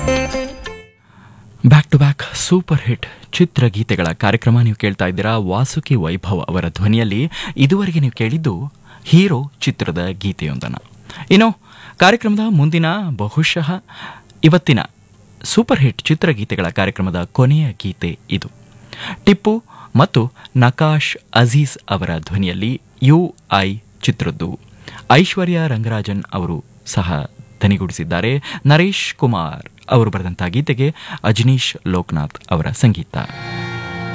back to back super hit ಚಿತ್ರಗೀತೆಗಳ ಕಾರ್ಯಕ್ರಮ ನೀವು ಕೇಳ್ತಾ ಇದ್ದೀರಾ ವಾಸುಕಿ ವೈಭವ್ ಅವರ ಧ್ವನಿಯಲ್ಲಿ ಇದುವರೆಗೆ ನೀವು ಕೇಳಿದ್ದು ಹೀರೋ ಚಿತ್ರದ ಗೀತೆಯೊಂದನ್ನು ಇನ್ನು ಕಾರ್ಯಕ್ರಮದ ಮುಂದಿನ ಬಹುಶಃ ಇವತ್ತಿನ ಸೂಪರ್ ಹಿಟ್ ಚಿತ್ರಗೀತೆಗಳ ಕಾರ್ಯಕ್ರಮದ ಕೊನೆಯ ಗೀತೆ ಇದು ಟಿಪ್ಪು ಮತ್ತು ನಕಾಶ್ ಅಜೀಜ್ ಅವರ ಧ್ವನಿಯಲ್ಲಿ ಯು ಐ ಚಿತ್ರದ್ದು ಐಶ್ವರ್ಯ ರಂಗರಾಜನ್ ಅವರು ಸಹ ದನಿಗೂಡಿಸಿದ್ದಾರೆ ನರೇಶ್ ಕುಮಾರ್ ಅವರು ಬರೆದಂತಹ ಗೀತೆಗೆ ಅಜನೀಶ್ ಲೋಕನಾಥ್ ಅವರ ಸಂಗೀತ